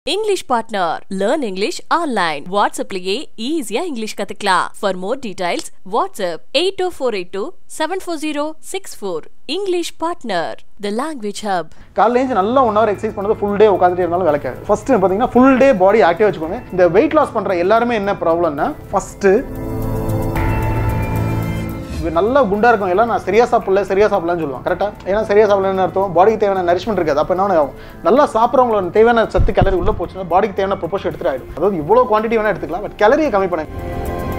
English partner learn English online வாட்ஸ்அப்லயே ஈஸியா English கத்துக்கலாம் for more details WhatsApp eight two four eight two seven four zero six four English partner the language hub காலைல ஏஞ்சி நல்லா one hour exercise பண்ணது full day உட்காந்துட்டே இருந்தாலும் விளக்காது ஃபர்ஸ்ட் பார்த்தீங்கன்னா ஃபுல் டே பாடி ஆக்டிவ் வச்சுக்கோங்க இந்த வெயிட் லாஸ் பண்ணுற எல்லாருமே என்ன ப்ராப்ளம்னா ஃபர்ஸ்ட் நல்லா குண்டா இருக்கும் எல்லாம் நான் சரியா சாப்பிடல சரியா சாப்பிடலன்னு சொல்லுவாங்க கரெக்டா ஏன்னா சரியா சாப்பிடலன்னு அர்த்தம் பாடிக்கு தேவையான நரிஷ்மெண்ட் இருக்காது அப்போ என்ன ஆகும் நல்லா சாப்பிட்றவங்களோட தேவையான சத்து கேலரி உள்ள போச்சுன்னா பாடிக்கு தேவையான ப்ரொபோஷன் எடுத்துட்டு ஆயிடும் அதாவது இவ்வளோ குவான்டிட்டி வேணா எடுத்துக்கலாம் பட் கேலரியை கம்மி பண்ணுங்க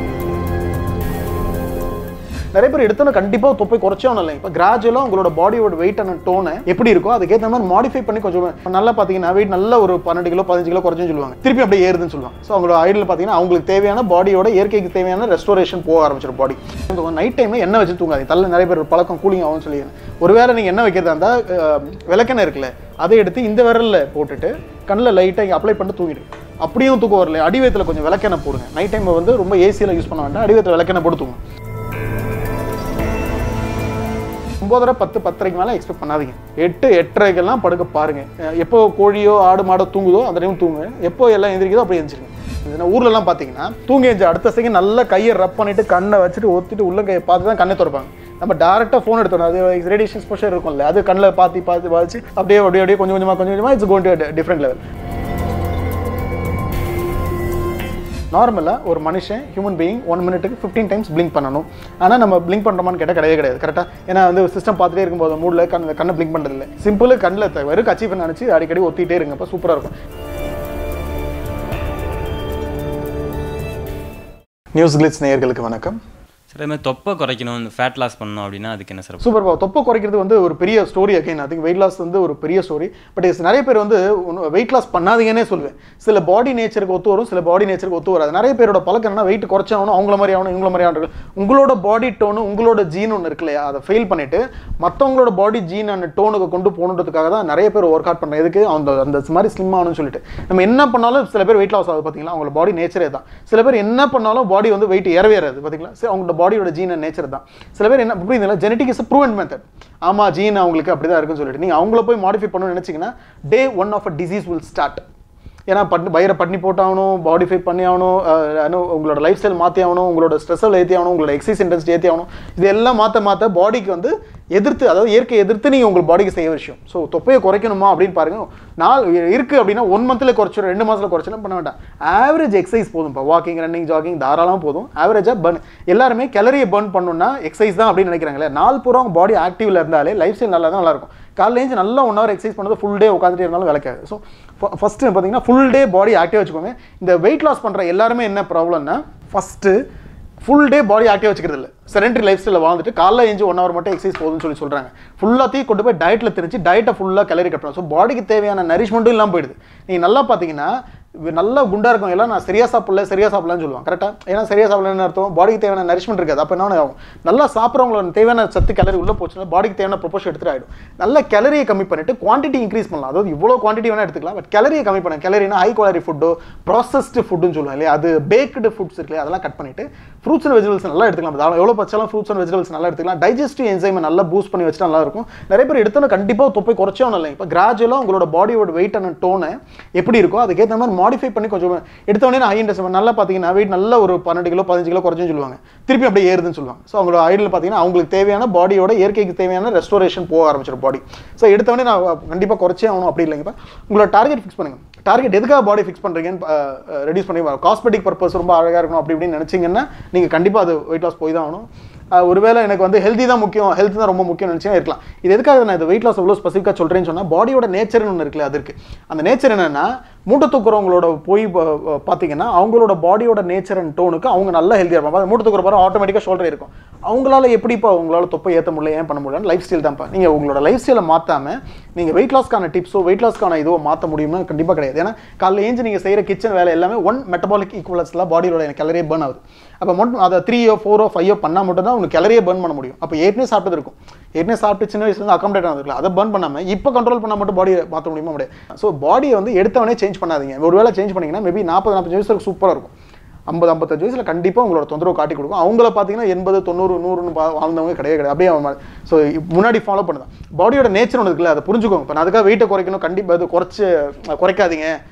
நிறைய பேர் எடுத்தோன்னு கண்டிப்பாக தொப்பை குறைச்சே இல்லை இப்போ கிராஜுவலாக உங்களோட பாடியோட வெயிட் அண்ட் டோனை எப்படி இருக்கோ அதுக்கேற்ற மாதிரி மாடிஃபை பண்ணி கொஞ்சம் நல்லா பார்த்தீங்கன்னா வெயிட் நல்ல ஒரு பன்னெண்டு கிலோ பதினஞ்சு கிலோ குறைச்சுன்னு சொல்லுவாங்க திருப்பி அப்படியே ஏறுதுன்னு சொல்லுவாங்க ஸோ அவங்களோட ஐடியில் பார்த்தீங்கன்னா அவங்களுக்கு தேவையான பாடியோட இயற்கைக்கு தேவையான ரெஸ்டோரேஷன் போக ஆரம்பிச்சிடும் பாடி நைட் டைமில் எண்ணெய் வச்சு தூங்காது தள்ள நிறைய பேர் பழக்கம் கூலிங் ஆகும்னு சொல்லி ஒருவேளை நீங்கள் எண்ணெய் வைக்கிறதா இருந்தால் விளக்கெண்ணெய் இருக்குல்ல அதை எடுத்து இந்த விரலில் போட்டுட்டு கண்ணில் லைட்டாக இங்கே அப்ளை பண்ணிட்டு தூங்கிடு அப்படியும் தூக்கம் வரல அடிவயத்தில் கொஞ்சம் விளக்கெண்ணெய் போடுங்க நைட் டைமில் வந்து ரொம்ப ஏசியில் யூஸ் பண்ண வேண்டாம் அடிவயத்தில் விளக்கெண்ணெய் போட்டு தூங்க ஒம்போதரை பத்து பத்தரைக்கு மேலே எக்ஸ்பெக்ட் பண்ணாதீங்க எட்டு எட்டரைக்கெல்லாம் படுக்க பாருங்க எப்போ கோழியோ ஆடு மாடோ தூங்குதோ அந்த டைம் தூங்குங்க எப்போ எல்லாம் எந்திரிக்குதோ அப்படி எந்திரிச்சிருங்க ஊர்லலாம் பார்த்தீங்கன்னா தூங்கி எஞ்சி அடுத்த செகண்ட் நல்லா கையை ரப் பண்ணிட்டு கண்ணை வச்சுட்டு ஒத்திட்டு உள்ள கையை பார்த்து தான் கண்ணை திறப்பாங்க நம்ம டேரெக்டாக ஃபோன் எடுத்தோம் அது ரேடியேஷன் ஸ்பெஷல் இருக்கும்ல அது கண்ணில் பார்த்து பார்த்து பார்த்து அப்படியே அப்படியே அப்படியே கொஞ்சம் கொஞ்சமாக கொஞ்சம் கொஞ்சமாக it's gone to different level நார்மலாக ஒரு மனுஷன் ஹியூமன் பீயிங் ஒன் மினிட்டுக்கு ஃபிஃப்டீன் டைம்ஸ் பிளிங்க் பண்ணணும் ஆனால் நம்ம பிளிங்க் பண்ணுறோமான்னு கேட்டால் கிடையவே கிடையாது கரெக்டாக ஏன்னா வந்து சிஸ்டம் பார்த்துட்டே இருக்கும்போது மூடில் கண் கண்ணை பிளிங்க் பண்ணுறதில்ல சிம்பிள் கண்ணில் வெறும் கச்சிஃபை நினச்சி அடிக்கடி ஒத்திட்டே இருங்க அப்போ சூப்பராக இருக்கும் நியூஸ் கிளிட்ஸ் நேயர்களுக்கு வணக்கம் சார் இது மாதிரி தொப்பை குறைக்கணும் இந்த ஃபேட் லாஸ் பண்ணணும் அப்படின்னா அதுக்கு என்ன சார் சூப்பர் பா தொப்பை குறைக்கிறது வந்து ஒரு பெரிய ஸ்டோரி அகைன் அதுக்கு வெயிட் லாஸ் வந்து ஒரு பெரிய ஸ்டோரி பட் நிறைய பேர் வந்து வெயிட் லாஸ் பண்ணாதீங்கன்னே சொல்லுவேன் சில பாடி நேச்சருக்கு ஒத்து வரும் சில பாடி நேச்சருக்கு ஒத்து வராது நிறைய பேரோட பழக்கம் என்ன வெயிட் குறைச்சாகணும் அவங்கள மாதிரி ஆகணும் இவங்கள மாதிரி ஆகணும் உங்களோட பாடி டோனு உங்களோட ஜீன் ஒன்று இருக்கு இல்லையா அதை ஃபெயில் பண்ணிட்டு மற்றவங்களோட பாடி ஜீன் அண்ட் டோனுக்கு கொண்டு போகணுன்றதுக்காக தான் நிறைய பேர் ஒர்க் அவுட் பண்ணுறது எதுக்கு அந்த அந்த மாதிரி ஸ்லிம் ஆகணும்னு சொல்லிட்டு நம்ம என்ன பண்ணாலும் சில பேர் வெயிட் லாஸ் ஆகுது பார்த்தீங்களா அவங்களோட பாடி நேச்சரே தான் சில பேர் என்ன பண்ணாலும் பாடி வந்து வெயிட் ஏறவே ஏறாது பார்த்தீங்களா சரி அவங்களோட பாடியோட ஜீன் அண்ட் நேச்சர் தான் சில பேர் என்ன புரியுதுங்களா ஜெனட்டிக் இஸ் ப்ரூவன் மெத்தட் ஆமாம் ஜீன் அவங்களுக்கு அப்படி தான் இருக்குன்னு சொல்லிட்டு நீங்கள் அவங்கள போய் மாடிஃபை பண்ணணும்னு நினச்சிங்கன்னா day one of a disease will start ஏன்னா பட்னி பயிரை பட்னி போட்டாகணும் பாடிஃபை பண்ணி ஆகணும் உங்களோட லைஃப் ஸ்டைல் மாற்றி ஆகணும் உங்களோட ஸ்ட்ரெஸ் லெவல் ஏற்றி ஆகணும் உங்களோட எக்ஸசைஸ் இன்ட்ரெஸ்ட் ஏற்றி ஆகணும் இது எல்லாம் மாற்ற மாற்ற பாடிக்கு வந்து எதிர்த்து அதாவது இயற்கை எதிர்த்து நீங்கள் உங்கள் பாடிக்கு செய்ய விஷயம் ஸோ தொப்பையை குறைக்கணுமா அப்படின்னு பாருங்க நாள் இருக்குது அப்படின்னா ஒன் மந்த்தில் குறைச்சிடும் ரெண்டு மாதத்தில் குறைச்சலாம் பண்ண வேண்டாம் ஆவரேஜ் எக்ஸசைஸ் போதும் இப்போ வாக்கிங் ரன்னிங் ஜாகிங் தாராளமாக போதும் ஆவரேஜாக பர்ன் எல்லாருமே கேலரியை பர்ன் பண்ணணும்னா எக்ஸசைஸ் தான் அப்படின்னு நினைக்கிறாங்களே நாள் பூரா உங்கள் பாடி ஆக்டிவில் இருந்தாலே லைஃப் ஸ்டைல் நல்லா தான் நல்லாயிருக்கும் காலைல ஏஞ்சி நல்லா ஒன் ஹவர் எக்ஸசைஸ் பண்ணது ஃபுல் டே உட்காந்துட்டே இருந்தாலும் விளக்காது ஸோ ஃபஸ்ட்டு பார்த்தீங்கன்னா ஃபுல் டே பாடி ஆக்டிவ் வச்சுக்கோங்க இந்த வெயிட் லாஸ் பண்ணுற எல்லாருமே என்ன ப்ராப்ளம்னா first full day body active வச்சுக்கிறது இல்லை செரண்டரி லைஃப் ஸ்டைலில் வாழ்ந்துட்டு காலைல ஏஞ்சி ஒன் ஹவர் மட்டும் எக்ஸசைஸ் போதும்னு சொல்லி சொல்கிறாங்க ஃபுல்லாத்தையும் கொண்டு போய் டயட்டில் திரிச்சு டயட்டை ஃபுல்லாக கலரி கட்டணும் ஸோ பாடிக்கு தேவையான நரிஷ்மெண்ட்டும் இல்லாமல் போயிடுது நீங்கள் நல்லா பார்த்தீங்கன்னா நல்லா குண்டா இருக்கும் எல்லாம் நான் சரியா சாப்பிடல சரியா சாப்பிடலன்னு சொல்லுவாங்க கரெக்டாக ஏன்னா சரியா சாப்பிடலன்னு அர்த்தம் பாடிக்கு தேவையான நரிஷ்மெண்ட் இருக்காது அப்போ என்ன ஆகும் நல்லா சாப்பிட்றவங்களோட தேவையான சத்து கேலரி உள்ள போச்சுன்னா பாடிக்கு தேவையான ப்ரொபோஷன் எடுத்துட்டு ஆகிடும் நல்ல கேலரியை கம்மி பண்ணிட்டு குவான்டிட்டி இன்க்ரீஸ் பண்ணலாம் அதாவது இவ்வளோ குவான்டிட்டி வேணால் எடுத்துக்கலாம் பட் கேலரியை கம்மி பண்ண கேலரினா ஹை குவாலிட்டி ஃபுட்டோ ப்ராசஸ்டு ஃபுட்டுன்னு சொல்லுவாங்க இல்லையா அது பேக்டு ஃபுட்ஸ் இருக்கு இல்லையா அதெல்லாம் கட் பண்ணிட்டு ஃப்ரூட்ஸ் அண்ட் வெஜிடபிள்ஸ் நல்லா எடுத்துக்கலாம் எவ்வளோ பச்சாலும் ஃப்ரூட்ஸ் அண்ட் வெஜிடபிள்ஸ் நல்லா எடுத்துக்கலாம் டைஜஸ்டிவ் என்சைமை நல்லா பூஸ்ட் பண்ணி வச்சுட்டு நல்லா இருக்கும் நிறைய பேர் எடுத்தோன்னு கண்டிப்பாக தொப்பை குறைச்சே இல்லை இப்போ கிராஜுவலாக உங்களோட பாடியோட வெயிட் அண்ட் டோனை எப்படி இருக்கோ அதுக்கேற்ற மாதிரி மாடிஃபை பண்ணி கொஞ்சம் எடுத்தோடனே ஹை இன்ட்ரெஸ்ட் நல்லா பார்த்தீங்கன்னா வெயிட் நல்ல ஒரு பன்னெண்டு கிலோ பதினஞ்சு கிலோ குறைச்சுன்னு சொல்லுவாங்க திருப்பி அப்படியே ஏறுதுன்னு சொல்லுவாங்க ஸோ அவங்களோட ஐடியில் பார்த்தீங்கன்னா அவங்களுக்கு தேவையான பாடியோட இயற்கைக்கு தேவையான ரெஸ்டோரேஷன் போக ஆரம்பிச்சிடும் பாடி ஸோ எடுத்தவொடனே நான் கண்டிப்பாக குறைச்சே ஆகணும் அப்படி இல்லைங்க உங்களோட டார்கெட் ஃபிக்ஸ் பண்ணுங்க டார்கெட் எதுக்காக பாடி ஃபிக்ஸ் பண்ணுறீங்கன்னு ரெடியூஸ் பண்ணி காஸ்மெட்டிக் பர்பஸ் ரொம்ப அழகாக இருக்கணும் அப்படி இப்படின்னு நினச்சிங்கன்னா நீங்கள் கண்டிப்பாக அது வெயிட் லாஸ் போய் தான் ஆகணும் ஒருவேளை எனக்கு வந்து ஹெல்த்தி தான் முக்கியம் ஹெல்த் தான் ரொம்ப முக்கியம் நினச்சினா இருக்கலாம் இது எதுக்காக நான் இந்த வெயிட் லாஸ் எவ்வளோ ஸ்பெசிஃபிக்காக சொல்கிறேன்னு சொன்னால் பாடியோட நேச்சர்னு ஒன்று இருக்குல்ல அது இருக்குது அந்த நேச்சர் என்னென்னா மூட்டை தூக்குறவங்களோட போய் பார்த்தீங்கன்னா அவங்களோட பாடியோட நேச்சர் அண்ட் டோனுக்கு அவங்க நல்லா ஹெல்த்தியாக இருப்பாங்க மூட்டை தூக்குற பாரு ஆட்டோமேட்டிக்காக ஷோல்டர் இருக்கும் அவங்களால எப்படிப்பா அவங்களால தொப்பை ஏற்ற முடியல ஏன் பண்ண முடியல லைஃப் ஸ்டைல் தான்ப்பா நீங்கள் உங்களோட லைஃப் ஸ்டைலை மாற்றாமல் நீங்கள் வெயிட் லாஸ்க்கான டிப்ஸோ வெயிட் லாஸ்க்கான இதோ மாற்ற முடியும்னா கண்டிப்பாக கிடையாது ஏன்னா காலையில் ஏஞ்சி நீங்கள் செய்கிற கிச்சன் வேலை எல்லாமே ஒன் மெட்டபாலிக் ஈக்குவலஸ்லாம் பாடியோட எனக்கு கலரே பர்ன் ஆகுது அப்போ மட்டும் அதை த்ரீயோ ஃபோரோ ஃபைவோ பண்ணால் மட்டும் தான் உங்களுக்கு கலரியே பர்ன் பண்ண முடியும் அப்போ ஏற்கனவே சாப்பிட்டது இருக்கும் ஏற்கனவே சாப்பிட்டு சின்ன வயசுலேருந்து அக்கமடேட் ஆகுதுல அதை பர்ன் பண்ணாமல் இப்போ கண்ட்ரோல் பண்ணால் மட்டும் பாடியை மாற்ற முடியுமா முடியாது ஸோ பாடியை வந்து எடுத்தவனே சேஞ்ச் பண்ணாதீங்க ஒரு வேளை சேஞ்ச் பண்ணிங்கன்னா மேபி நாற்பது நாற்பது வயசுக்கு சூப்பராக இருக்கும் ஐம்பது ஐம்பத்தஞ்சு வயசில் கண்டிப்பாக உங்களோட தொந்தரவு காட்டி கொடுக்கும் அவங்கள பார்த்தீங்கன்னா எண்பது தொண்ணூறு நூறுன்னு பா வாழ்ந்தவங்க கிடையாது கிடையாது அப்படியே அவன் ஸோ முன்னாடி ஃபாலோ பண்ணுதான் பாடியோட நேச்சர் ஒன்று இருக்குல்ல அதை புரிஞ்சுக்கோங்க இப்போ நான் அதுக்காக வெயிட்டை குறைக்கணும் கண்டிப்பாக அது குறைச்சி குறைக்காதீங்க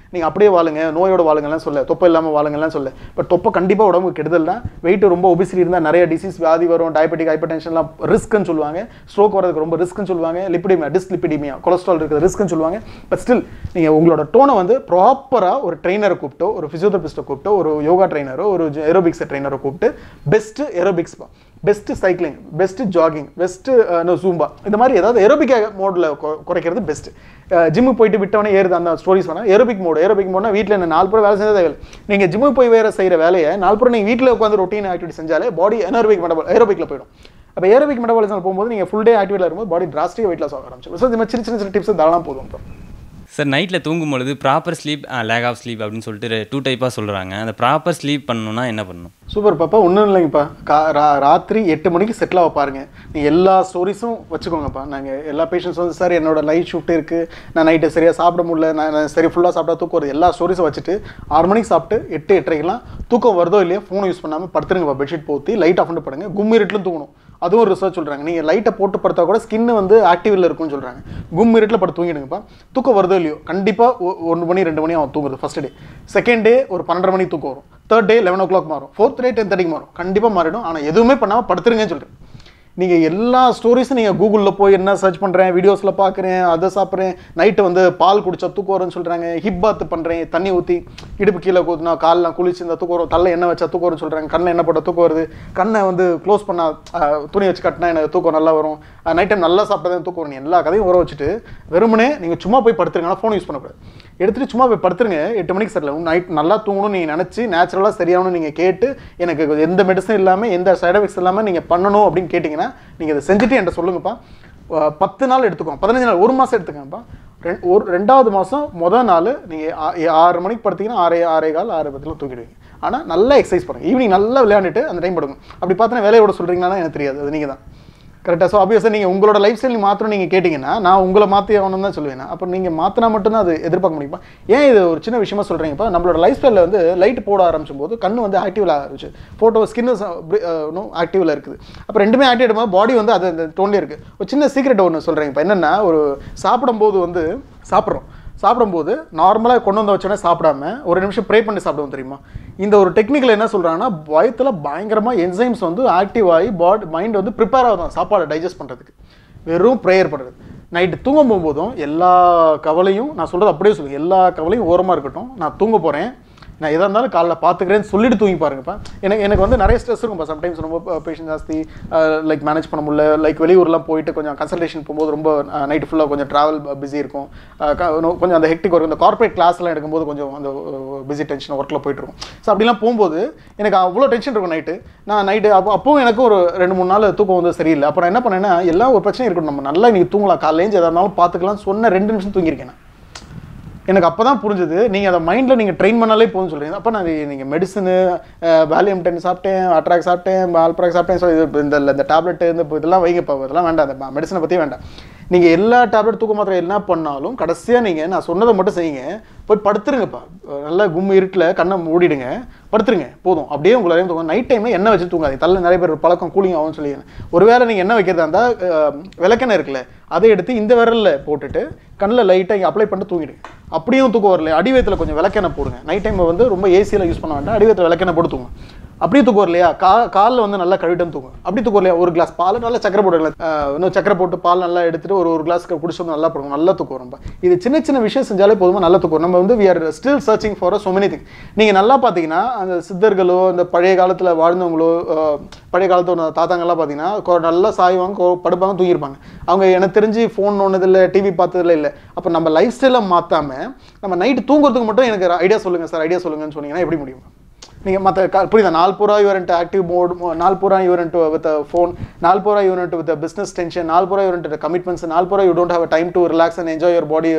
நீங்கள் அப்படியே வாழுங்க நோயோட வாழுங்கலாம் சொல்ல தொப்பை இல்லாமல் வாழுங்கலாம் சொல்ல பட் தொப்பை கண்டிப்பாக உடம்புக்கு கெடுதல் தான் வெயிட் ரொம்ப ஒபிசிட்டி இருந்தால் நிறைய டிசீஸ் வியாதி வரும் டயபெட்டிக் ஹைப்பர் டென்ஷன்லாம் ரிஸ்க்னு சொல்லுவாங்க ஸ்ட்ரோக் வரதுக்கு ரொம்ப ரிஸ்க்னு சொல்லுவாங்க லிப்பிடிமியா டிஸ்லிப்பிடிமியா கொலஸ்ட்ரால் இருக்கிறது ரிஸ்க்னு சொல்லுவாங்க பட் ஸ்டில் நீங்கள் உங்களோட டோனை வந்து ப்ராப்பராக ஒரு ட்ரெயினரை கூப்பிட்டோ ஒரு ஃபிசியோதெரபிஸ்ட்டை கூப்பிட்டோ ஒரு யோகா ட்ரெயினரோ ஒரு ஏரோபிக்ஸ் ட்ரெயினரை கூப்பிட்டு best aerobics best cycling best jogging best Zumba இந்த மாதிரி ஏதாவது ஏரோபிக் மோடில் குறைக்கிறது பெஸ்ட்டு ஜிம்முக்கு போயிட்டு விட்டவனே ஏறுது அந்த ஸ்டோரிஸ் வேணால் ஏரோபிக் மோடு ஏரோபிக் மோட்னா வீட்டில் என்ன நாலு பேர் வேலை செஞ்சதே தேவை நீங்கள் ஜிம்முக்கு போய் வேறு செய்கிற வேலையை நாலு பேர் நீங்கள் வீட்டில் உட்காந்து ரொட்டீன் ஆக்டிவிட்டி செஞ்சாலே பாடி எனர்பிக் மெட்டபால் ஏரோபிக்கில் போயிடும் அப்போ ஏரோபிக் மெட்டபாலிசம் போகும்போது நீங்கள் ஃபுல் டே ஆக்டிவிட்டியில் இருக்கும்போது பாடி டிராஸ்டிக் வெயிட் லாஸ் ஆக ஆரம்பிச்சிடும் ஸோ இந்த மாதிரி சின்ன சின்ன சின்ன டிப்ஸ் தாராளம் போதும் இப்போ சார் நைட்டில் தூங்கும் பொழுது proper sleep lack of sleep அப்படின்னு சொல்லிட்டு டூ டைப்பாக சொல்கிறாங்க அந்த ப்ராப்பர் ஸ்லீப் பண்ணணும்னா என்ன பண்ணணும் சூப்பர் பாப்பா ஒன்றும் இல்லைங்கப்பா கா ரா- ராத்திரி எட்டு மணிக்கு செட்டில் ஆக பாருங்க நீங்கள் எல்லா ஸ்டோரிஸும் வச்சுக்கோங்கப்பா நாங்கள் எல்லா பேஷண்ட்ஸ் வந்து சார் என்னோட லைட் ஷிஃப்ட் இருக்குது நான் நைட்டு சரியாக சாப்பிட முடியல நான் நான் சரி ஃபுல்லாக சாப்பிட்டா தூக்கம் வருது எல்லா ஸ்டோரிஸும் வச்சுட்டு ஆறு மணிக்கு சாப்பிட்டு எட்டு எட்டரைக்கெல்லாம் தூக்கம் வருதோ இல்லையா ஃபோனை யூஸ் பண்ணாமல் படுத்துருங்கப்பா பெட்ஷீட் போத்தி லைட் ஆஃப் பண்ணிட்டு படுங்க கும் இருட்டிலும் தூங்கணும் அதுவும் ஒரு ரிசர்ச் சொல்கிறாங்க நீங்கள் லைட்டை போட்டு படுத்தா கூட ஸ்கின் வந்து ஆக்டிவில் இருக்கும்னு சொல்கிறாங்க கும் இருட்டில் படுத்து தூங்கிடுங்கப்பா தூக்கம் வருதோ இல்லையோ கண்டிப்பாக ஒன்று மணி ரெண்டு மணி அவன் தூங்குறது ஃபர்ஸ்ட் டே செகண்ட் டே ஒரு பன்னெண்டரை மணிக்கு தூக்கம் வரும் third day eleven o'clock மாறும் ஃபோர்த் டே டென் தேர்ட்டிக்கு மாறும் கண்டிப்பாக மாறிடும் ஆனால் எதுவுமே பண்ணாமல் படுத்துருங்கன்னு சொல்கிறேன் நீங்கள் எல்லா ஸ்டோரிஸும் நீங்கள் கூகுளில் போய் என்ன சர்ச் பண்ணுறேன் வீடியோஸில் பார்க்குறேன் அதை சாப்பிட்றேன் நைட்டு வந்து பால் குடிச்சா தூக்கம் வரும்னு சொல்கிறாங்க ஹிப் பாத் பண்ணுறேன் தண்ணி ஊற்றி இடுப்பு கீழே கூத்துனா கால்லாம் குளிச்சு இந்த தூக்கம் வரும் தலை எண்ணெய் வச்சா தூக்கம் வரும்னு சொல்கிறாங்க கண்ணை என்ன போட்டால் தூக்கம் வருது கண்ணை வந்து க்ளோஸ் பண்ணா அஹ், துணி வச்சு கட்டினா எனக்கு தூக்கம் நல்லா வரும் நைட் டைம் நல்லா சாப்பிட்டா தான் தூக்கம் வரும் நீ எல்லா கதையும் உற வச்சுட்டு வெறுமனே நீங்கள் சும்மா போய் படுத்துருங்க ஆனால் ஃபோன் யூஸ் பண்ணக்கூடாது எடுத்துகிட்டு சும்மா போய் படுத்துருங்க எட்டு மணிக்கு செட்டில் நைட் நல்லா தூங்கணும் நீங்கள் நினச்சி நேச்சுரலாக சரியாகணும் நீங்கள் கேட்டு எனக்கு எந்த மெடிசன் இல்லாமல் எந்த சைட் எஃபெக்ட்ஸ் இல்லாமல் நீங்கள் பண்ணணும் அப்படின்னு கேட்டிங்கன்னா நீங்கள் அதை செஞ்சுட்டு என்கிட்ட சொல்லுங்கப்பா அஹ் பத்து நாள் எடுத்துக்கோங்க பதினஞ்சு நாள் ஒரு மாதம் எடுத்துக்கங்கப்பா ரெண் ஒரு ரெண்டாவது மாதம் மொதல் நாள் நீங்கள் ஆறு மணிக்கு படுத்தீங்கன்னா ஆறே ஆறே கால் ஆறு பத்தில் தூக்கிடுவீங்க ஆனால் நல்லா எக்ஸசைஸ் பண்ணுங்க ஈவினிங் நல்லா விளையாண்டுட்டு அந்த டைம் படுங்க அப்படி பார்த்தா வேலையோட சொல்கிறீங்கன்னா எனக்கு தெரியாது அது நீங்கள் தான் கரெக்டாக ஸோ ஆப்வியஸாக நீங்கள் உங்களோட லைஃப் ஸ்டைல் மாத்திரம் நீங்கள் கேட்டிங்கன்னா நான் உங்களை மாற்றி ஆகணும்னு தான் சொல்லுவேன் அப்போ நீங்கள் மாற்றினா மட்டும்தான் அது எதிர்பார்க்க முடியுமா ஏன் இது ஒரு சின்ன விஷயமா சொல்கிறீங்கப்பா நம்மளோட லைஃப் ஸ்டைலில் வந்து லைட் போட ஆரம்பிச்சும் போது கண்ணு வந்து ஆக்டிவில் ஆரம்பிச்சு ஃபோட்டோ ஸ்கின்னு இன்னும் ஆக்டிவில் இருக்குது அப்போ ரெண்டுமே ஆக்டிவ் ஆகும்போது பாடி வந்து அது அந்த டோன்லேயே இருக்குது ஒரு சின்ன சீக்ரெட் ஒன்று சொல்கிறேன் இப்போ என்னென்னா ஒரு சாப்பிடும்போது வந்து சாப்பிட்றோம் சாப்பிடும்போது நார்மலாக கொண்டு வந்து வச்சோடனே சாப்பிடாம ஒரு நிமிஷம் ப்ரே பண்ணி சாப்பிடுவோம் தெரியுமா இந்த ஒரு டெக்னிக்கில் என்ன சொல்கிறாங்கன்னா வயத்தில் பயங்கரமாக என்சைம்ஸ் வந்து ஆக்டிவ் ஆகி பாடி மைண்ட் வந்து ப்ரிப்பேர் ஆகுதான் சாப்பாடை டைஜஸ்ட் பண்ணுறதுக்கு வெறும் ப்ரேயர் பண்ணுறது நைட்டு தூங்க போகும்போதும் எல்லா கவலையும் நான் சொல்கிறது அப்படியே சொல்லுங்கள் எல்லா கவலையும் ஓரமாக இருக்கட்டும் நான் தூங்க போகிறேன் நான் எதாக இருந்தாலும் காலைல பார்த்துக்கிறேன்னு சொல்லிட்டு தூங்கி பாருங்கப்பா எனக்கு எனக்கு வந்து நிறைய ஸ்ட்ரெஸ் இருக்கும்ப்பா சம்டைம்ஸ் ரொம்ப பேஷண்ட் ஜாஸ்தி லைக் மேனேஜ் பண்ண முடியல லைக் வெளியூர்லாம் போயிட்டு கொஞ்சம் கன்சல்டேஷன் போகும்போது ரொம்ப நைட்டு ஃபுல்லாக கொஞ்சம் ட்ராவல் பிஸி இருக்கும் அஹ் க- இன்னும் கொஞ்சம் அந்த ஹெக்டிக் ஒர்க் இந்த கார்ப்பரேட் கிளாஸ்லாம் எடுக்கும்போது கொஞ்சம் அந்த பிஸி டென்ஷன் ஒர்க்கில் போயிட்டு இருக்கும் ஸோ அப்படிலாம் போகும்போது எனக்கு அவ்வளோ டென்ஷன் இருக்கும் நைட்டு நான் நைட்டு அப்போ அப்பவும் எனக்கு ஒரு ரெண்டு மூணு நாள் தூக்கம் வந்து சரியில்லை அப்போ நான் என்ன பண்ணேன்னா எல்லா ஒரு பிரச்சனையும் இருக்கட்டும் நம்ம நல்லா நீங்கள் தூங்கலாம் காலையில் எதாக இருந்தாலும் பார்த்துக்கலாம் சொன்ன ரெண்டு நிமிஷம் தூங்கியிருக்கேன் நான் எனக்கு அப்போ தான் புரிஞ்சுது நீங்கள் அதை மைண்டில் நீங்கள் ட்ரெயின் பண்ணாலே போதும்னு சொல்கிறீங்க அப்போ நான் நீங்கள் மெடிசனு வேலியம் டென் சாப்பிட்டேன் அட்ராக் சாப்பிட்டேன் ஆல்ப்ராக் சாப்பிட்டேன் ஸோ இது இந்த இந்த டேப்லெட் இந்த இப்போ இதெல்லாம் வைங்கப்பா இதெல்லாம் வேண்டாம் அந்த மெடிசனை பற்றி வேண்டாம் நீங்கள் எல்லா டேப்லெட் தூக்க மாத்திரை என்ன பண்ணாலும் கடைசியாக நீங்கள் நான் சொன்னதை மட்டும் செய்யுங்க போய் படுத்துருங்கப்பா நல்லா கும் இருட்டில் கண்ணை மூடிடுங்க படுத்துருங்க போதும் அப்படியே உங்களை தூங்க நைட் டைமில் எண்ணெய் வச்சு தூங்காதீங்க தள்ள நிறைய பேர் பழக்கம் கூலிங் ஆகும்னு சொல்லி ஒருவேளை நீங்கள் எண்ணெய் வைக்கிறதா இருந்தால் அஹ், விளக்கெண்ணெய் இருக்குல்ல அதை எடுத்து இந்த விரலில் போட்டுட்டு கண்ணில் லைட்டாக இங்கே அப்ளை பண்ணிட்டு தூங்கிடுங்க அப்படியும் தூக்கம் வரல அடிவயத்தில் கொஞ்சம் விளக்கெண்ணெய் போடுங்க நைட் டைம் வந்து ரொம்ப ஏசியில் யூஸ் பண்ண வேண்டாம் அடிவயத்தில் விளக்கெண்ணெய் போட்டு தூங்க அப்படியே தூக்கம் வரலையா கா காலில் வந்து நல்லா கழுவிட்டு தூங்கும் அப்படி தூக்கம் வரலையா ஒரு கிளாஸ் பால் நல்லா சக்கரை போடுங்களேன் இன்னும் சக்கரை போட்டு பால் நல்லா எடுத்துட்டு ஒரு ஒரு கிளாஸ் குடிச்சோம் நல்லா போடுங்க நல்லா தூக்கம் வரும் ரொம்ப. இது சின்ன சின்ன விஷயம் செஞ்சாலே போதுமா நல்லா தூக்கம் வரும். நம்ம வந்து we are still searching for so many things நீங்கள் நல்லா பார்த்தீங்கன்னா அந்த சித்தர்களோ அந்த பழைய காலத்தில் வாழ்ந்தவங்களோ அஹ், பழைய காலத்தோட தாத்தாங்கெல்லாம் பார்த்தீங்கன்னா கொ- நல்லா சாய்வாங்க கொ- படுப்பாங்க தூங்கியிருப்பாங்க அவங்க எனக்கு தெரிஞ்சு ஃபோன் ஒன்றதில்லை டிவி பார்த்ததில்ல இல்லை அப்போ நம்ம லைஃப் ஸ்டைலை மாற்றாம நம்ம நைட்டு தூங்குறதுக்கு மட்டும் எனக்கு ஐடியா சொல்லுங்கள் சார் ஐடியா சொல்லுங்கன்னு சொன்னீங்கன்னா எப்படி முடியும் நீங்கள் மற்ற புரியுதா நாள் பூரா யுவரண்ட் ஆக்டிவ் மோட் நாள் பூரா யுவரண்ட் வித் ஃபோன் நாள் பூரா யுவரண்ட் வித் பிஸ்னஸ் டென்ஷன் நாள் பூரா யுவரண்ட் கமிட்மெண்ட்ஸ் நாள் பூரா you don't have time to relax and enjoy your body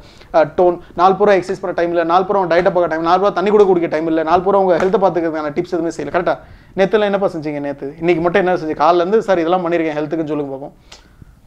tone நாள் பூரா எக்ஸசைஸ் பண்ண டைம் இல்லை நாள் பூரா டயட்டை பார்க்க டைம் நாள் பூரா தண்ணி கூட குடிக்க டைம் இல்லை நாள் பூரா உங்கள் ஹெல்த்தை பார்த்துக்கிறதுக்கான டிப்ஸ் எதுவுமே செய்யல கரெக்டாக நேற்றுல என்னப்பா செஞ்சீங்க நேற்று இன்னைக்கு மட்டும் என்ன செஞ்சு காலைல இருந்து சார் இதெல்லாம் பண்ணியிருக்கேன் ஹெல்த்துக்குன்னு சொல்லுங்க பார்ப்போம்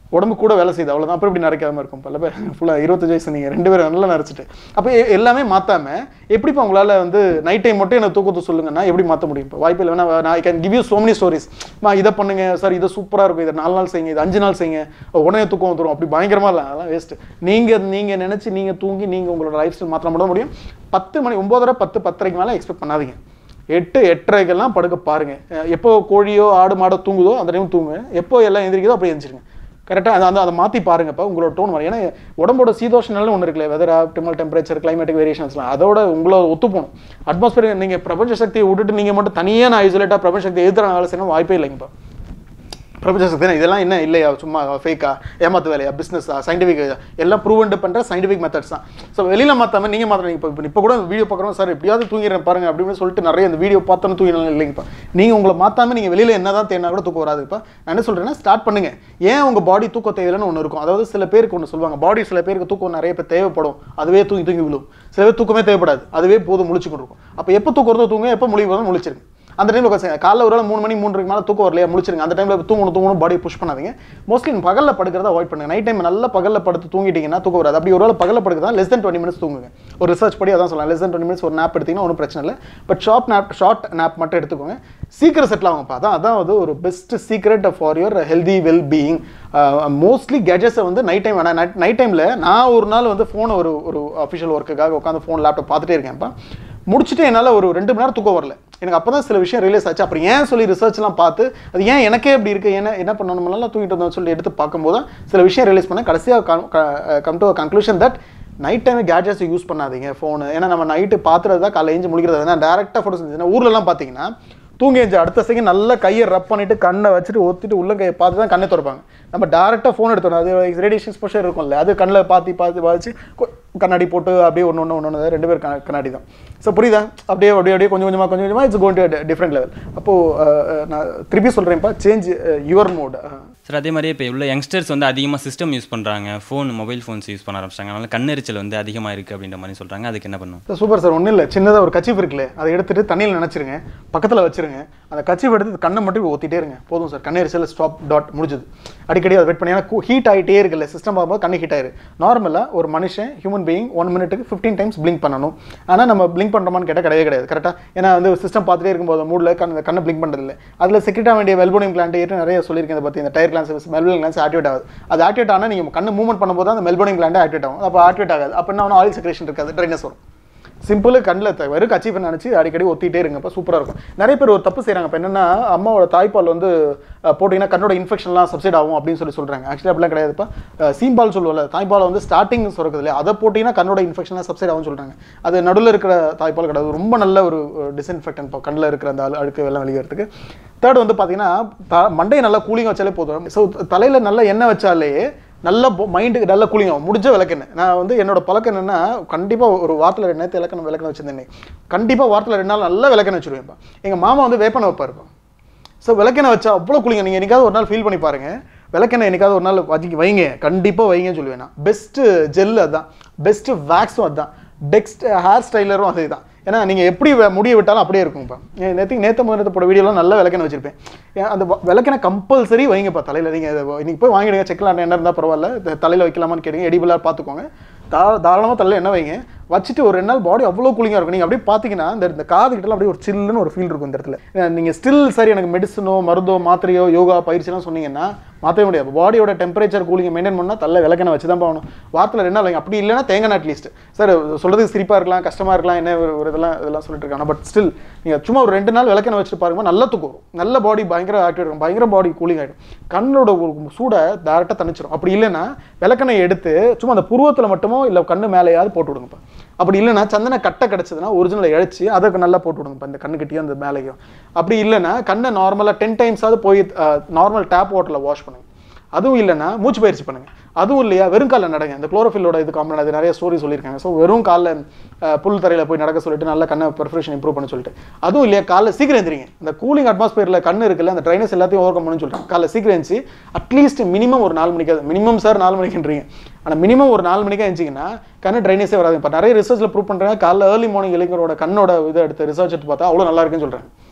உடம்பு கூட வேலை செய்யுது அவ்வளோதான் அப்புறம் இப்படி நரைக்காம இருக்கும் பல பேர் ஃபுல்லாக இருபத்தஞ்சு வயசு நீங்கள் ரெண்டு பேரும் நல்லா நரைச்சிட்டு அப்போ எ- எல்லாமே மாற்றாம எப்படிப்பா உங்களால் வந்து நைட் டைம் மட்டும் எனக்கு தூக்கத்தை சொல்லுங்கன்னா எப்படி மாற்ற முடியும் இப்போ வாய்ப்பு இல்லை வேணா நான் I can give you so many stories மா இதை பண்ணுங்க சார் இது சூப்பராக இருக்கும் இதை நாலு நாள் செய்யுங்க இது அஞ்சு நாள் செய்யுங்க உடனே தூக்கம் வந்துடும் அப்படி பயங்கரமாக இல்லை அதெல்லாம் வேஸ்ட்டு நீங்கள் நீங்கள் நினச்சி நீங்கள் தூங்கி நீங்கள் உங்களோட லைஃப் ஸ்டைல் மாற்ற மட்டும் முடியும் பத்து மணி ஒம்போதரை பத்து பத்தரைக்கு மேலே எக்ஸ்பெக்ட் பண்ணாதீங்க எட்டு எட்டரைக்கெல்லாம் படுக்க பாருங்க அஹ் எப்போ கோழியோ ஆடு மாடோ தூங்குதோ அந்த டைம் தூங்குங்க எப்போ எல்லாம் எந்திரிக்குதோ அப்படி எந்திரிச்சிருங்க கரெக்டாக அதை அந்த அதை மாற்றி பாருங்கப்பா உங்களோட டோன் வரும் ஏன்னா உடம்போட சீதோஷனாலும் ஒன்று இருக்குல்ல வெதர் ஆப்டிமல் டெம்பரேச்சர் கிளைமேட்டிக் வேரியேஷன்ஸ்லாம் அதோட உங்களோட ஒத்து போகணும் அட்மாஸ்பியர் நீங்கள் பிரபஞ்ச சக்தியை விட்டுட்டு நீங்கள் மட்டும் தனியாக நான் ஐசோலேட்டாக பிரபஞ்ச சக்தியை எதிர்த்து வேலை செய்யணும் வாய்ப்பே இல்லைங்கப்பா பிரபஞ்ச சக்தி இதெல்லாம் என்ன இல்லையா சும்மா ஃபேக்கா ஏமாத்து வேலையா பிஸ்னஸா சயின்டிஃபிக் எல்லாம் ப்ரூவ் பண்ணுற சயின்டிஃபிக் மெத்தட்ஸ் தான் ஸோ வெளியில் மாற்றாம நீங்கள் மாத்திரம் இப்போ இப்போ கூட வீடியோ பார்க்குறோம் சார் எப்படியாவது தூங்கிடுறேன் பாருங்க அப்படின்னு சொல்லிட்டு நிறைய இந்த வீடியோ பார்த்தோன்னு தூங்கிடலாம் இல்லைங்கப்பா நீங்கள் உங்களை மாற்றாம நீங்கள் வெளியில் என்ன தான் தேடினா கூட தூக்கம் வராதுப்பா நான் என்ன சொல்கிறேன்னா ஸ்டார்ட் பண்ணுங்க ஏன் உங்கள் பாடி தூக்கம் தேவையில்லைன்னு ஒன்று இருக்கும் அதாவது சில பேருக்கு ஒன்று சொல்லுவாங்க பாடி சில பேருக்கு தூக்கம் நிறைய பேர் தேவைப்படும் அதுவே தூங்கி தூங்கி விழும் சில பேர் தூக்கமே தேவைப்படாது அதுவே போதும் முழிச்சுக்கிட்டு இருக்கும் அப்போ எப்போ தூக்கம் வருதோ தூங்க எப்போ முழிவு வருதோ முழிச்சிருங்க அந்த டைமில் உட்காந்து காலைல ஒரு வேளை மூணு மணி மூன்றரைக்கு மேலே தூக்கம் வரலையா முடிச்சிருங்க அந்த டைமில் தூங்கணும் தூங்கணும் பாடியை புஷ் பண்ணாதீங்க மோஸ்ட்லி பகலில் படுக்கிறத அவாய்ட் பண்ணுங்க நைட் டைம் நல்லா பகலில் படுத்து தூங்கிட்டீங்கன்னா தூக்கம் வராது அப்படி ஒரு வேளை பகலில் படுக்கிறதா லெஸ் தென் டுவெண்ட்டி மினிட்ஸ் தூங்குங்க ஒரு ரிசர்ச் படி அதான் சொல்லலாம் லெஸ் தென் டுவெண்ட்டி மினிட்ஸ் ஒரு நாப் எடுத்தீங்கன்னா ஒன்றும் பிரச்சனை இல்லை but short nap short nap மட்டும் எடுத்துக்கோங்க சீக்கிரம் செட்டில் ஆகும்ப்பா அதான் அதான் வந்து ஒரு best secret for your healthy well being mostly கேஜெட்ஸை வந்து நைட் டைம் வேணாம் நைட் நைட் டைமில் நான் ஒரு நாள் வந்து ஃபோனை ஒரு ஒரு அஃபிஷியல் ஒர்க்குக்காக உட்காந்து ஃபோன் லேப்டாப் பார்த்துட்டே இருக்கேன்ப்பா முடிச்சுட்டு என்னால் ஒரு ரெண்டு மணி நேரம் தூக்கம் வரல எனக்கு அப்போ தான் சில விஷயம் ரியலைஸ் ஆச்சு அப்புறம் ஏன் சொல்லி ரிசர்ச்லாம் பார்த்து அது ஏன் எனக்கே இப்படி இருக்குது என்ன என்ன பண்ணணும் நல்லா தூங்கிட்டு வந்தோம்னு சொல்லி எடுத்து பார்க்கும்போது தான் சில விஷயம் ரியலைஸ் பண்ணேன் கடைசியாக come to conclusion that night time gadgets use பண்ணாதீங்க ஃபோனு ஏன்னா நம்ம நைட்டு பார்த்துறது தான் காலைல ஏஞ்சி முழிக்கிறது ஏன்னா டேரெக்டாக ஃபோட்டோ செஞ்சு ஊர்லலாம் பார்த்தீங்கன்னா தூங்கி எழுந்து அடுத்த செகண்ட் நல்லா கையை ரப் பண்ணிட்டு கண்ணை வச்சுட்டு ஒத்திட்டு உள்ள கையை பார்த்து தான் கண்ணை திறப்பாங்க நம்ம டேரெக்டாக ஃபோன் எடுத்தோம் அது ரேடியேஷன் எக்ஸ்போஷர் இருக்கும்ல அது கண்ணில் பார்த்து பார்த்து பார்த்து கொ- கண்ணாடி போட்டு அப்படியே ஒன்று ஒன்று ஒன்று ஒன்று ரெண்டு பேர் க- கண்ணாடி தான் ஸோ புரியுதா அப்படியே அப்படியே அப்படியே கொஞ்சம் கொஞ்சமாக கொஞ்சம் கொஞ்சமாக it's gone to different level அப்போது நான் திருப்பி சொல்கிறேன்ப்பா சேஞ்ச் யுவர் மோட் சார் அதே மாதிரியே இப்போ உள்ள யங்ஸ்டர்ஸ் வந்து அதிகமாக சிஸ்டம் யூஸ் பண்ணுறாங்க ஃபோன் மொபைல் ஃபோன்ஸ் யூஸ் பண்ண ஆரம்பிச்சிட்டாங்க அதனால கண்ணெரிச்சல் வந்து அதிகமாக இருக்குது அப்படின்ற மாதிரி சொல்கிறாங்க அதுக்கு என்ன பண்ணும் சூப்பர் சார் ஒன்றும் இல்லை சின்னதாக ஒரு கச்சிப் இருக்குல்ல அதை எடுத்துட்டு தண்ணியில் நினச்சிருங்க பக்கத்தில் வச்சிருங்க அந்த கச்சிப் எடுத்து கண்ணை மட்டும் இப்படி ஒத்திட்டே இருங்க போதும் சார் கண்ணெரிச்சல் ஸ்டாப் டாட் முடிஞ்சுது அடிக்கடி அதை வெயிட் பண்ணி ஏன்னா ஹீட் ஆகிட்டே இருக்குல்ல சிஸ்டம் பார்க்கும்போது கண்ணு ஹீட் ஆயிரு நார்மலாக ஒரு மனுஷன் ஹியூமன் பீயிங் ஒன் மினிட்டுக்கு ஃபிஃப்டீன் டைம்ஸ் blink பண்ணணும் ஆனால் நம்ம blink பண்ணுறோமான்னு கேட்டால் கிடையவே கிடையாது கரெக்டாக ஏன்னா வந்து சிஸ்டம் பார்த்துட்டே இருக்கும்போது மூடில் கண் கண்ணை blink பண்ணுறது இல்லை அதில் செக்ரெட்டாக வேண்டிய வெல்போனியம் கிளாண்ட் ஏற்று நிறைய சொல்லியிருக்கேன் இதை பற்றி இந்த டயர் கிளான்ஸ் மெல்போனியம் கிளான்ஸ் ஆக்டிவேட் ஆகுது அது ஆக்டிவேட் ஆனால் நீங்கள் கண்ணு மூவ்மெண்ட் பண்ணும்போது தான் அந்த மெல்போனியம் கிளாண்ட் ஆக்டிவேட் ஆகும் அப்போ ஆக்டிவேட் ஆகாது அப்போ என்ன ஆயில் செக்ரேஷன் இருக்காது ட்ரைனஸ் வரும் சிம்பிள் கண்ணில் த- வெறும் கச்சிஃபை நினச்சி அடிக்கடி ஒத்திட்டே இருங்கப்போ சூப்பராக இருக்கும் நிறைய பேர் ஒரு தப்பு செய்கிறாங்க இப்போ என்னன்னா அம்மாவோட தாய்ப்பால் வந்து அஹ், போட்டிங்கன்னா கண்ணோட இன்ஃபெக்ஷன்லாம் சப்சைட் ஆகும் அப்படின்னு சொல்லி சொல்கிறாங்க ஆக்சுவலி அப்படிலாம் கிடையாதுப்பா அஹ், சீம்பால் சொல்லுவோம்ல தாய்ப்பால் வந்து ஸ்டார்டிங் சுரக்குது இல்லையா அதை போட்டிங்கன்னா கண்ணோட இன்ஃபெக்ஷன்லாம் சப்சைட் ஆகும்னு சொல்கிறாங்க அது நடுவில் இருக்கிற தாய்ப்பால் கிடையாது ரொம்ப நல்ல ஒரு டிஸ்இன்ஃபெக்டன் இப்போ கண்ணில் இருக்கிற அந்த அழு- அழுக்கு எல்லாம் வெளியேறதுக்கு தேர்ட் வந்து பார்த்தீங்கன்னா த- மண்டையை நல்லா கூலிங் வச்சாலே போதும் ஸோ தலையில் நல்லா எண்ணெய் வச்சாலே நல்ல மைண்டுக்கு நல்ல கூலிங் ஆகும் முடிஞ்ச விளக்கெண்ணெய் நான் வந்து என்னோட பழக்கம் என்னன்னா கண்டிப்பாக ஒரு வாரத்தில் ரெண்டு நேரத்து விளக்கணும் விளக்கணும் வச்சிருந்தேன் கண்டிப்பாக வாரத்தில் ரெண்டு நாள் நல்லா விளக்கெண்ணெய் வச்சுருவேன்ப்பா எங்கள் மாமா வந்து வேப்பனை வைப்பாருப்பா ஸோ விளக்கெண்ணெய் வச்சா அவ்வளோ குளிங்க நீங்கள் என்னைக்காவது ஒரு நாள் ஃபீல் பண்ணி பாருங்க விளக்கெண்ணெய் என்னைக்காவது ஒரு நாள் வச்சு வைங்க கண்டிப்பாக வைங்கன்னு சொல்லுவேன் நான் பெஸ்ட்டு ஜெல் அதுதான் பெஸ்ட்டு வேக்ஸும் அதுதான் பெஸ்ட் ஹேர் ஸ்டைலரும் அதே தான் ஏன்னா நீங்கள் எப்படி வே- முடிய விட்டாலும் அப்படியே இருக்கும்ப்பா நேற்று நேற்று முதல் போட வீடியோலாம் நல்லா விளக்கெண்ணெய் வச்சிருப்பேன் ஏன் அந்த வ- விளக்கெண்ணெய் கம்பல்சரி வைங்கப்பா தலையில் நீங்கள் இன்னைக்கு போய் வாங்கிடுங்க செக்லாம் என்ன இருந்தால் பரவாயில்ல தலையில் வைக்கலாமான்னு கேட்டீங்க எடிபிளாக பார்த்துக்கோங்க தா தாராளமாக தலையில் என்ன வைங்க வச்சுட்டு ஒரு ரெண்டு நாள் பாடி அவ்வளோ கூலிங்காக இருக்கும் நீங்கள் அப்படியே பார்த்தீங்கன்னா இந்த இந்த காது கிட்டலாம் அப்படியே ஒரு சில்லுன்னு ஒரு ஃபீல் இருக்கும் இந்த இடத்துல நீங்கள் ஸ்டில் சரி எனக்கு மெடிசனோ மருந்தோ மாத்திரையோ யோகா பயிற்சிலாம் சொன்னீங்கன்னா மாற்றவே முடியாது பாடியோட டெம்பரேச்சர் கூலிங் மெயின்டைன் பண்ணால் தள்ள விளக்கெண்ணெய் வச்சு தான் போகணும் வாரத்தில் ரெண்டு நாள் வைங்க அப்படி இல்லைன்னா தேங்காய் அட்லீஸ்ட் சார் சொல்கிறதுக்கு சிரிப்பாக இருக்கலாம் கஷ்டமாக இருக்கலாம் என்ன ஒரு ஒரு இதெல்லாம் இதெல்லாம் சொல்லிட்டு இருக்காங்க பட் ஸ்டில் நீங்கள் சும்மா ஒரு ரெண்டு நாள் விளக்கெண்ணெய் வச்சுட்டு பாருங்க நல்லா தூக்கம் வரும் நல்ல பாடி பயங்கர ஆக்டிவ் இருக்கும் பயங்கர பாடி கூலிங் ஆகிடும் கண்ணோட ஒரு சூடை டேரெக்டாக தணிச்சிடும் அப்படி இல்லைன்னா விளக்கெண்ணெய் எடுத்து சும்மா அந்த புருவத்தில் மட்டுமோ இல்லை கண்ணு மேலேயாவது போட்டு விடுங்கப்பா அப்படி இல்லைன்னா சந்தன கட்டை கிடச்சதுன்னா ஒரிஜினலை இழைச்சி அதை நல்லா போட்டு விடுங்கப்பா இந்த கண்ணுக்கிட்டேயும் அந்த மேலேயும் அப்படி இல்லைன்னா கண்ணை நார்மலாக டென் டைம்ஸாவது போய் நார்மல் டேப் வாட்டரில் வாஷ் பண்ணுங்க அதுவும் இல்லைன்னா மூச்சு பயிற்சி பண்ணுங்க அதுவும் இல்லையா வெறும் காலில் நடங்க இந்த குளோரோஃபில்லோட இது காமன் அது நிறைய ஸ்டோரி சொல்லியிருக்காங்க ஸோ வெறும் காலில் புல் தரையில் போய் நடக்க சொல்லிட்டு நல்ல கண்ணை பெர்ஃபரேஷன் இம்ப்ரூவ் பண்ண சொல்லிட்டு அதுவும் இல்லையா காலைல சீக்கிரம் எந்திரிங்க இந்த கூலிங் அட்மாஸ்பியரில் கண்ணு இருக்குல்ல அந்த ட்ரைனஸ் எல்லாத்தையும் ஓவர் கம் பண்ணு சொல்லிட்டாங்க காலைல சீக்கிரம் எழுந்துச்சு அட்லீஸ்ட் மினிமம் ஒரு நாலு மணிக்காது மினிமம் சார் நாலு மணிக்குன்றீங்க ஆனால் மினிமம் ஒரு நாலு மணிக்கா எழுந்திங்கன்னா கண்ணு ட்ரைனஸே வராது இப்போ நிறைய ரிசர்ச்சில் ப்ரூவ் பண்ணுறாங்க காலைல ஏர்லி மார்னிங் இளைஞரோட கண்ணோட இதை எடுத்து ரிசர்ச் எடுத்து பார்த்தா அவ்வளோ நல்லா இருக்குன்னு சொல்கிறாங்க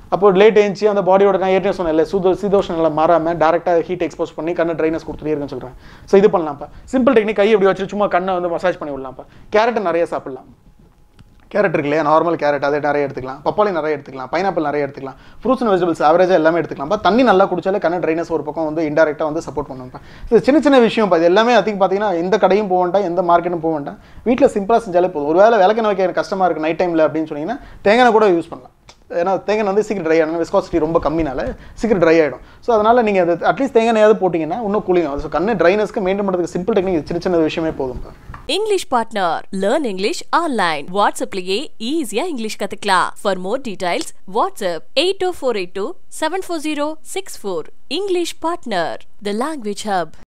அப்போ லேட் ஏஞ்சி அந்த பாடியோட நான் ஏற்கனவே சொன்னேன் இல்லை சுதோ சீதோஷ நிலை மாறாமல் டேரெக்டாக ஹீட் எக்ஸ்போஸ் பண்ணி கண்ணு ட்ரைனஸ் கொடுத்துட்டே இருக்குன்னு சொல்கிறேன் ஸோ இது பண்ணலாம்ப்பா சிம்பிள் டெக்னிக் கை இப்படி வச்சு சும்மா கண்ணை வந்து மசாஜ் பண்ணி விடலாம்ப்பா கேரட்டை நிறைய சாப்பிடலாம் கேரட் இருக்கு இல்லையா நார்மல் கேரட் அதை நிறைய எடுத்துக்கலாம் பப்பாளி நிறைய எடுத்துக்கலாம் பைனாப்பிள் நிறைய எடுத்துக்கலாம் ஃப்ரூட்ஸ் அண்ட் வெஜிடபிள்ஸ் ஆவரேஜாக எல்லாமே எடுத்துக்கலாம் தண்ணி நல்லா குடிச்சாலே கண்ணு ட்ரைனஸ் ஒரு பக்கம் வந்து இன்டெரக்டாக வந்து சப்போர்ட் பண்ணுவோம் இது சின்ன சின்ன விஷயம் இது எல்லாமே அதிகம் பார்த்தீங்கன்னா எந்த கடையும் போக வேண்டாம் எந்த மார்க்கெட்டும் போக வேண்டாம் வீட்டில் சிம்பிளாக செஞ்சாலே போதும் ஒரு வேளை விளக்கெண்ணெய் வைக்க எனக்கு கஷ்டமாக இருக்குது நைட் டைமில் அப்படின்னு சொன்னீங்கன்னா தேங்காய் கூட யூஸ் பண்ணலாம் ஏன்னா தேங்காய் வந்து சீக்கிரம் ட்ரை ஆகணும் விஸ்காசிட்டி ரொம்ப கம்மினால சீக்கிரம் ட்ரை ஆகிடும் ஸோ அதனால் நீங்கள் அது அட்லீஸ்ட் தேங்காய் எண்ணெயாவது போட்டிங்கன்னா இன்னும் கூலிங் ஆகும் ஸோ கண்ணு ட்ரைனஸ்க்கு மெயின்டைன் பண்ணுறதுக்கு சிம்பிள் டெக்னிக் சின்ன சின்ன விஷயமே போதும் English Partner. Learn English online. WhatsAppலயே ஈஸியா இங்கிலீஷ் கத்துக்கலாம். For more details, WhatsApp 82482 74064. English Partner. The Language Hub.